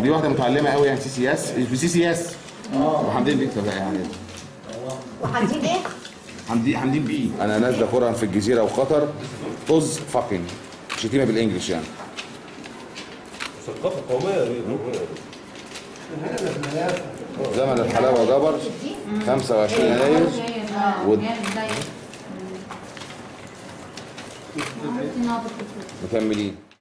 دي واحده متعلمه قوي يعني سي سي اس في سي سي اس وحمدين بيه طب يعني وحاطين ايه؟ حمدين حمدين بيه انا نازله قرآن في الجزيره وقطر طز فاكن شتيمه بالانجلش يعني ثقافة قومية دي زمن الحلاوه جبر 25 يناير ود- مكملين